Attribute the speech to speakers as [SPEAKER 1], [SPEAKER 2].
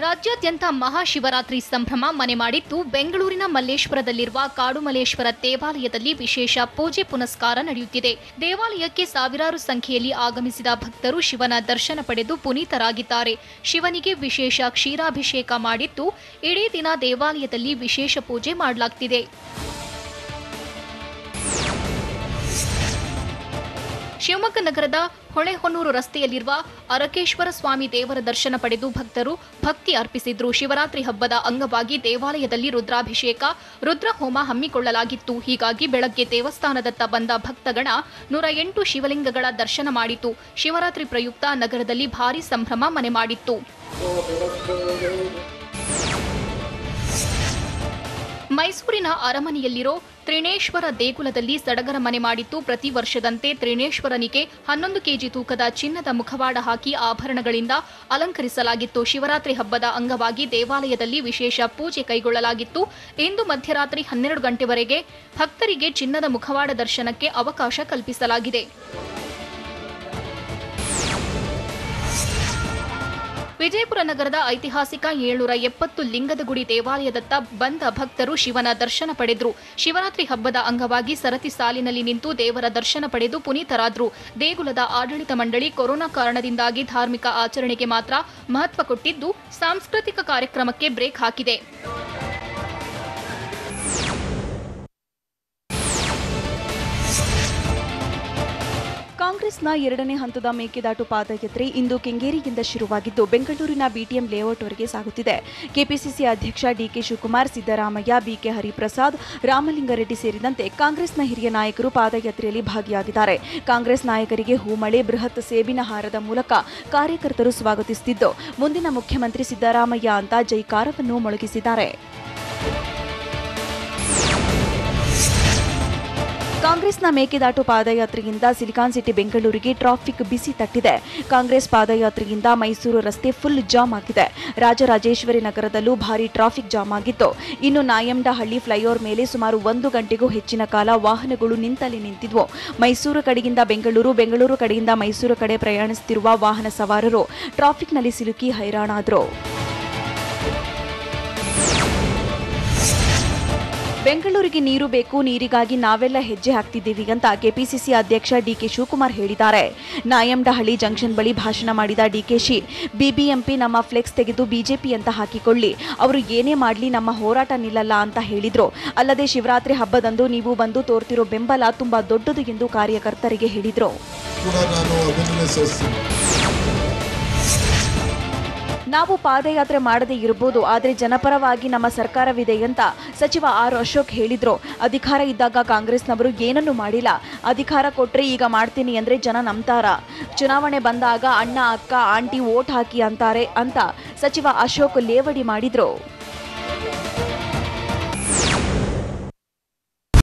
[SPEAKER 1] ರಾಜ್ಯಾದ್ಯಂತ ಮಹಾಶಿವರಾತ್ರಿ ಸಂಭ್ರಮ ಮನೆ ಮಾಡಿದ್ದು ಬೆಂಗಳೂರಿನ ಮಲ್ಲೇಶ್ವರದಲ್ಲಿರುವ ಕಾಡುಮಲ್ಲೇಶ್ವರ ದೇವಾಲಯದಲ್ಲಿ ವಿಶೇಷ ಪೂಜೆ ಪುನಸ್ಕಾರ ನಡೆಯುತ್ತಿದೆ ದೇವಾಲಯಕ್ಕೆ ಸಾವಿರಾರು ಸಂಖ್ಯೆಯಲ್ಲಿ ಆಗಮಿಸಿದ ಭಕ್ತರು ಶಿವನ ದರ್ಶನ ಪಡೆದು ಪುನೀತರಾಗಿದ್ದಾರೆ ಶಿವನಿಗೆ ವಿಶೇಷ ಕ್ಷೀರಾಭಿಷೇಕ ಮಾಡಿದ್ದು ಇಡೀ ದಿನ ದೇವಾಲಯದಲ್ಲಿ ವಿಶೇಷ ಪೂಜೆ ಮಾಡಲಾಗ್ತಿದೆ ಶಿವಮೊಗ್ಗ ನಗರದ ಹೊಳೆಹೊನ್ನೂರು ರಸ್ತೆಯಲ್ಲಿರುವ ಅರಕೇಶ್ವರ ಸ್ವಾಮಿ ದೇವರ ದರ್ಶನ ಪಡೆದು ಭಕ್ತರು ಭಕ್ತಿ ಅರ್ಪಿಸಿದ್ರು ಶಿವರಾತ್ರಿ ಹಬ್ಬದ ಅಂಗವಾಗಿ ದೇವಾಲಯದಲ್ಲಿ ರುದ್ರಾಭಿಷೇಕ ರುದ್ರಹೋಮ ಹಮ್ಮಿಕೊಳ್ಳಲಾಗಿತ್ತು ಹೀಗಾಗಿ ಬೆಳಗ್ಗೆ ದೇವಸ್ಥಾನದತ್ತ ಬಂದ ಭಕ್ತಗಣ ನೂರ ಎಂಟು ಶಿವಲಿಂಗಗಳ ದರ್ಶನ ಮಾಡಿತು ಶಿವರಾತ್ರಿ ಪ್ರಯುಕ್ತ ನಗರದಲ್ಲಿ ಭಾರೀ ಸಂಭ್ರಮ ಮನೆ ಮಾಡಿತ್ತು ಮೈಸೂರಿನ ಅರಮನೆಯಲ್ಲಿರೋ ತ್ರಿನೇಶ್ವರ ದೇಗುಲದಲ್ಲಿ ಸಡಗರ ಮನೆ ಮಾಡಿದ್ದು ಪ್ರತಿ ವರ್ಷದಂತೆ ತ್ರಿನೇಶ್ವರನಿಗೆ ಹನ್ನೊಂದು ಕೆಜಿ ತೂಕದ ಚಿನ್ನದ ಮುಖವಾಡ ಹಾಕಿ ಆಭರಣಗಳಿಂದ ಅಲಂಕರಿಸಲಾಗಿತ್ತು ಶಿವರಾತ್ರಿ ಹಬ್ಬದ ಅಂಗವಾಗಿ ದೇವಾಲಯದಲ್ಲಿ ವಿಶೇಷ ಪೂಜೆ ಕೈಗೊಳ್ಳಲಾಗಿತ್ತು ಇಂದು ಮಧ್ಯರಾತ್ರಿ ಹನ್ನೆರಡು ಗಂಟೆವರೆಗೆ ಭಕ್ತರಿಗೆ ಚಿನ್ನದ ಮುಖವಾಡ ದರ್ಶನಕ್ಕೆ ಅವಕಾಶ ಕಲ್ಪಿಸಲಾಗಿದೆ ವಿಜಯಪುರ ನಗರದ ಐತಿಹಾಸಿಕ ಏಳ್ನೂರ ಎಪ್ಪತ್ತು ಲಿಂಗದ ಗುಡಿ ದೇವಾಲಯದತ್ತ ಬಂದ ಭಕ್ತರು ಶಿವನ ದರ್ಶನ ಪಡೆದರು ಶಿವರಾತ್ರಿ ಹಬ್ಬದ ಅಂಗವಾಗಿ ಸರತಿ ಸಾಲಿನಲ್ಲಿ ನಿಂತು ದೇವರ ದರ್ಶನ ಪಡೆದು ಪುನೀತರಾದರು ದೇಗುಲದ ಆಡಳಿತ ಮಂಡಳಿ ಕೊರೋನಾ ಕಾರಣದಿಂದಾಗಿ ಧಾರ್ಮಿಕ ಆಚರಣೆಗೆ ಮಾತ್ರ ಮಹತ್ವ ಕೊಟ್ಟಿದ್ದು ಸಾಂಸ್ಕೃತಿಕ ಕಾರ್ಯಕ್ರಮಕ್ಕೆ ಬ್ರೇಕ್ ಹಾಕಿದೆ
[SPEAKER 2] ಕಾಂಗ್ರೆಸ್ನ ಎರಡನೇ ಹಂತದ ಮೇಕೆದಾಟು ಪಾದಯಾತ್ರೆ ಇಂದು ಕೆಂಗೇರಿಯಿಂದ ಶುರುವಾಗಿದ್ದು ಬೆಂಗಳೂರಿನ ಬಿಟಿಎಂ ಲೇಔಟ್ವರೆಗೆ ಸಾಗುತ್ತಿದೆ ಕೆಪಿಸಿಸಿ ಅಧ್ಯಕ್ಷ ಡಿಕೆ ಶಿವಕುಮಾರ್ ಸಿದ್ದರಾಮಯ್ಯ ಬಿಕೆ ಹರಿಪ್ರಸಾದ್ ರಾಮಲಿಂಗಾರೆಡ್ಡಿ ಸೇರಿದಂತೆ ಕಾಂಗ್ರೆಸ್ನ ಹಿರಿಯ ನಾಯಕರು ಪಾದಯಾತ್ರೆಯಲ್ಲಿ ಭಾಗಿಯಾಗಿದ್ದಾರೆ ಕಾಂಗ್ರೆಸ್ ನಾಯಕರಿಗೆ ಹೂಮಳೆ ಬೃಹತ್ ಸೇಬಿನ ಹಾರದ ಮೂಲಕ ಕಾರ್ಯಕರ್ತರು ಸ್ವಾಗತಿಸುತ್ತಿದ್ದು ಮುಂದಿನ ಮುಖ್ಯಮಂತ್ರಿ ಸಿದ್ದರಾಮಯ್ಯ ಅಂತ ಜೈಕಾರವನ್ನು ಮೊಳಗಿಸಿದ್ದಾರೆ ಕಾಂಗ್ರೆಸ್ನ ಮೇಕೆದಾಟು ಪಾದಯಾತ್ರೆಯಿಂದ ಸಿಲಿಕಾನ್ ಸಿಟಿ ಬೆಂಗಳೂರಿಗೆ ಟ್ರಾಫಿಕ್ ಬಿಸಿ ತಟ್ಟಿದೆ ಕಾಂಗ್ರೆಸ್ ಪಾದಯಾತ್ರೆಯಿಂದ ಮೈಸೂರು ರಸ್ತೆ ಫುಲ್ ಜಾಮ್ ಆಗಿದೆ ರಾಜರಾಜೇಶ್ವರಿ ನಗರದಲ್ಲೂ ಭಾರೀ ಟ್ರಾಫಿಕ್ ಜಾಮ್ ಆಗಿತ್ತು ಇನ್ನು ನಾಯಂಡಹಳ್ಳಿ ಫ್ಲೈಓವರ್ ಮೇಲೆ ಸುಮಾರು ಒಂದು ಗಂಟೆಗೂ ಹೆಚ್ಚಿನ ಕಾಲ ವಾಹನಗಳು ನಿಂತಲ್ಲಿ ನಿಂತಿದ್ವು ಮೈಸೂರು ಕಡೆಯಿಂದ ಬೆಂಗಳೂರು ಬೆಂಗಳೂರು ಕಡೆಯಿಂದ ಮೈಸೂರು ಕಡೆ ಪ್ರಯಾಣಿಸುತ್ತಿರುವ ವಾಹನ ಸವಾರರು ಟ್ರಾಫಿಕ್ನಲ್ಲಿ ಸಿಲುಕಿ ಹೈರಾಣಾದ್ರು ಬೆಂಗಳೂರಿಗೆ ನೀರು ಬೇಕು ನೀರಿಗಾಗಿ ನಾವೆಲ್ಲ ಹೆಜ್ಜೆ ಹಾಕ್ತಿದ್ದೀವಿ ಅಂತ ಕೆಪಿಸಿಸಿ ಅಧ್ಯಕ್ಷ ಡಿಕೆ ಶಿವಕುಮಾರ್ ಹೇಳಿದ್ದಾರೆ ನಾಯಂಡಹಳ್ಳಿ ಜಂಕ್ಷನ್ ಬಳಿ ಭಾಷಣ ಮಾಡಿದ ಡಿಕೆಶಿ ಬಿಬಿಎಂಪಿ ನಮ್ಮ ಫ್ಲೆಕ್ಸ್ ತೆಗೆದು ಬಿಜೆಪಿ ಅಂತ ಹಾಕಿಕೊಳ್ಳಿ ಅವರು ಏನೇ ಮಾಡಲಿ ನಮ್ಮ ಹೋರಾಟ ನಿಲ್ಲಲ್ಲ ಅಂತ ಹೇಳಿದ್ರು ಅಲ್ಲದೆ ಶಿವರಾತ್ರಿ ಹಬ್ಬದಂದು ನೀವು ಬಂದು ತೋರ್ತಿರೋ ಬೆಂಬಲ ತುಂಬಾ ದೊಡ್ಡದು ಎಂದು ಕಾರ್ಯಕರ್ತರಿಗೆ ಹೇಳಿದ್ರು
[SPEAKER 3] ಕೂಡ ನಾನು ಅಭಿನಂದನೆ ಸಲ್ಲಿಸ್ತೀನಿ
[SPEAKER 2] ನಾವು ಪಾದಯಾತ್ರೆ ಮಾಡದೇ ಇರಬಹುದು ಆದರೆ ಜನಪರವಾಗಿ ನಮ್ಮ ಸರ್ಕಾರವಿದೆ ಅಂತ ಸಚಿವ ಆರ್ ಅಶೋಕ್ ಹೇಳಿದ್ರು ಅಧಿಕಾರ ಇದ್ದಾಗ ಕಾಂಗ್ರೆಸ್ನವರು ಏನನ್ನೂ ಮಾಡಿಲ್ಲ ಅಧಿಕಾರ ಕೊಟ್ರೆ ಈಗ ಮಾಡ್ತೀನಿ ಅಂದ್ರೆ ಜನ ನಂಬ್ತಾರ ಚುನಾವಣೆ ಬಂದಾಗ ಅಣ್ಣ ಅಕ್ಕ ಆಂಟಿ ವೋಟ್ ಹಾಕಿ ಅಂತಾರೆ ಅಂತ ಸಚಿವ ಅಶೋಕ್ ಲೇವಡಿ ಮಾಡಿದ್ರು